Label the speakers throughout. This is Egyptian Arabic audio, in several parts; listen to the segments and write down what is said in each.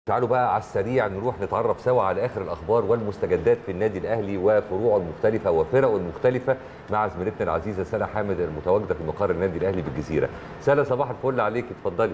Speaker 1: تعالوا بقى على السريع نروح نتعرف سوا على اخر الاخبار والمستجدات في النادي الاهلي وفروعه المختلفه وفرقه المختلفه مع زميلتنا العزيزه سلا حامد المتواجده في مقر النادي الاهلي بالجزيره. سلا صباح الفل عليك اتفضلي.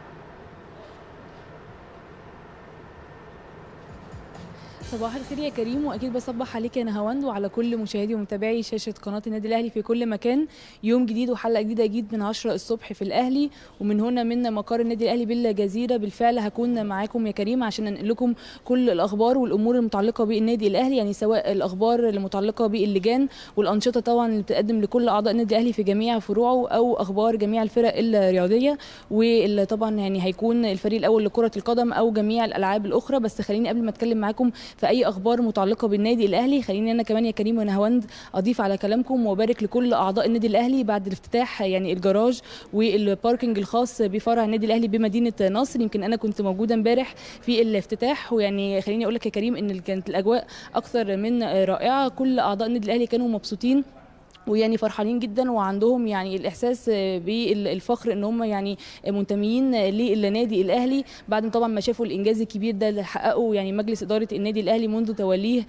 Speaker 2: صباح الخير يا كريم واكيد بصبح عليك يا نهاوند وعلى كل مشاهدي ومتابعي شاشه قناه النادي الاهلي في كل مكان يوم جديد وحلقه جديده جديد من 10 الصبح في الاهلي ومن هنا من مقر النادي الاهلي بالجزيره بالفعل هكون معاكم يا كريم عشان ننقل لكم كل الاخبار والامور المتعلقه بالنادي الاهلي يعني سواء الاخبار المتعلقه باللجان والانشطه طبعا اللي بتقدم لكل اعضاء النادي الاهلي في جميع فروعه او اخبار جميع الفرق الرياضيه واللي طبعا يعني هيكون الفريق الاول لكره القدم او جميع الالعاب الاخرى بس خليني قبل ما اتكلم معاكم في اي اخبار متعلقه بالنادي الاهلي خليني انا كمان يا كريم ونهاوند اضيف على كلامكم وابارك لكل اعضاء النادي الاهلي بعد الافتتاح يعني الجراج والباركنج الخاص بفرع النادي الاهلي بمدينه نصر يمكن انا كنت موجوده امبارح في الافتتاح ويعني خليني اقول لك يا كريم ان كانت الاجواء اكثر من رائعه كل اعضاء النادي الاهلي كانوا مبسوطين ويعني فرحانين جدا وعندهم يعني الاحساس بالفخر ان هم يعني منتميين للنادي الاهلي بعد طبعا ما شافوا الانجاز الكبير ده اللي حققه يعني مجلس اداره النادي الاهلي منذ توليه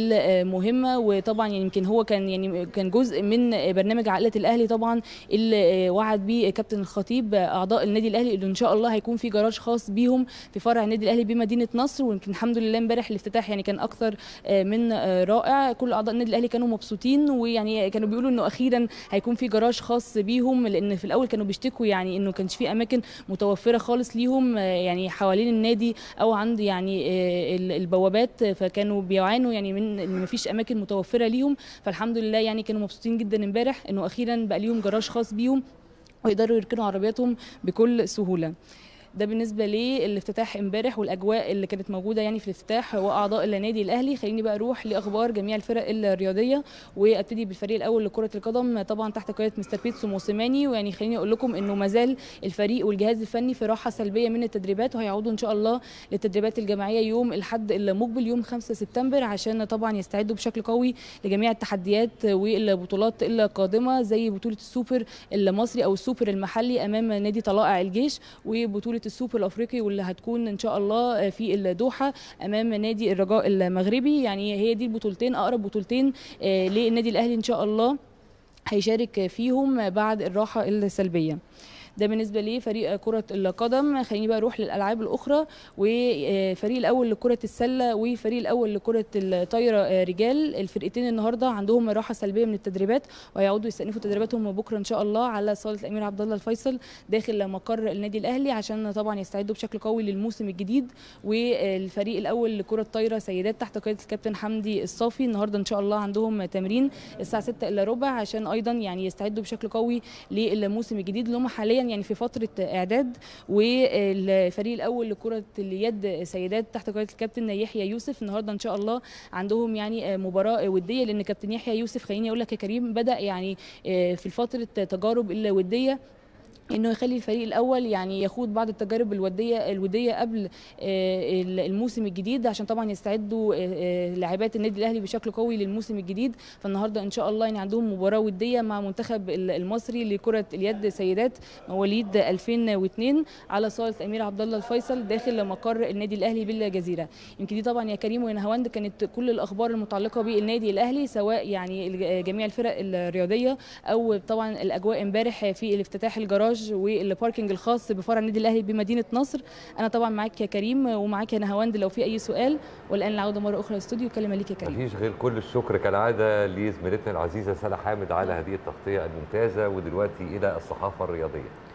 Speaker 2: المهمه وطبعا يعني يمكن هو كان يعني كان جزء من برنامج عائله الاهلي طبعا اللي وعد بيه كابتن الخطيب اعضاء النادي الاهلي اللي ان شاء الله هيكون في جراج خاص بيهم في فرع النادي الاهلي بمدينه نصر ويمكن الحمد لله امبارح الافتتاح يعني كان اكثر من رائع كل اعضاء النادي الاهلي كانوا مبسوطين ويعني كانوا بيقولوا انه اخيرا هيكون في جراج خاص بيهم لان في الاول كانوا بيشتكوا يعني انه كانش في اماكن متوفره خالص ليهم يعني حوالين النادي او عند يعني البوابات فكانوا بيعانوا يعني من ان مفيش اماكن متوفره ليهم فالحمد لله يعني كانوا مبسوطين جدا امبارح انه اخيرا بقى ليهم جراج خاص بيهم ويقدروا يركنوا عربياتهم بكل سهوله ده بالنسبه للافتتاح امبارح والاجواء اللي كانت موجوده يعني في الافتتاح واعضاء النادي الاهلي خليني بقى اروح لاخبار جميع الفرق الرياضيه وابتدي بالفريق الاول لكره القدم طبعا تحت قياده مستر بيتسو موسيماني ويعني خليني اقول لكم انه ما زال الفريق والجهاز الفني في راحه سلبيه من التدريبات وهيعودوا ان شاء الله للتدريبات الجماعيه يوم الاحد المقبل يوم 5 سبتمبر عشان طبعا يستعدوا بشكل قوي لجميع التحديات والبطولات القادمه زي بطوله السوبر المصري او السوبر المحلي امام نادي طلائع الجيش وبطوله السوبر الافريقي واللي هتكون ان شاء الله في الدوحه امام نادي الرجاء المغربي يعني هي دي البطولتين اقرب بطولتين للنادي الاهلي ان شاء الله هيشارك فيهم بعد الراحه السلبيه ده بالنسبه لفريق كره القدم خليني بقى اروح للالعاب الاخرى وفريق الاول لكره السله وفريق الاول لكره الطايره رجال الفرقتين النهارده عندهم راحه سلبيه من التدريبات وهيعودوا يستأنفوا تدريباتهم بكره ان شاء الله على صاله الامير عبد الله الفيصل داخل مقر النادي الاهلي عشان طبعا يستعدوا بشكل قوي للموسم الجديد والفريق الاول لكره الطايره سيدات تحت قياده الكابتن حمدي الصافي النهارده ان شاء الله عندهم تمرين الساعه 6 الا ربع عشان ايضا يعني يستعدوا بشكل قوي للموسم الجديد اللي هم حاليا يعني في فتره اعداد والفريق الاول لكره اليد سيدات تحت قياده الكابتن يحيى يوسف النهارده ان شاء الله عندهم يعني مباراه وديه لان كابتن يحيى يوسف خليني اقول لك يا كريم بدا يعني في فتره تجارب الوديه انه يخلي الفريق الاول يعني يخوض بعض التجارب الوديه الوديه قبل الموسم الجديد عشان طبعا يستعدوا لاعبات النادي الاهلي بشكل قوي للموسم الجديد فالنهارده ان شاء الله يعني عندهم مباراه وديه مع منتخب المصري لكره اليد سيدات مواليد 2002 على صاله الامير عبد الله الفيصل داخل مقر النادي الاهلي بالجزيره يمكن دي طبعا يا كريم ونهاوند كانت كل الاخبار المتعلقه بالنادي الاهلي سواء يعني جميع الفرق الرياضيه او طبعا الاجواء امبارح في الافتتاح الجراج والباركنج الخاص بفرع النادي الاهلي بمدينه نصر انا طبعا معاك يا كريم ومعاك يا نهاوند لو في اي سؤال والان العوده مره اخرى للاستوديو كلمه ليك يا كريم
Speaker 1: مفيش غير كل الشكر كالعاده لزميلتنا العزيزه سلا حامد على هذه التغطيه الممتازه ودلوقتي الى الصحافه الرياضيه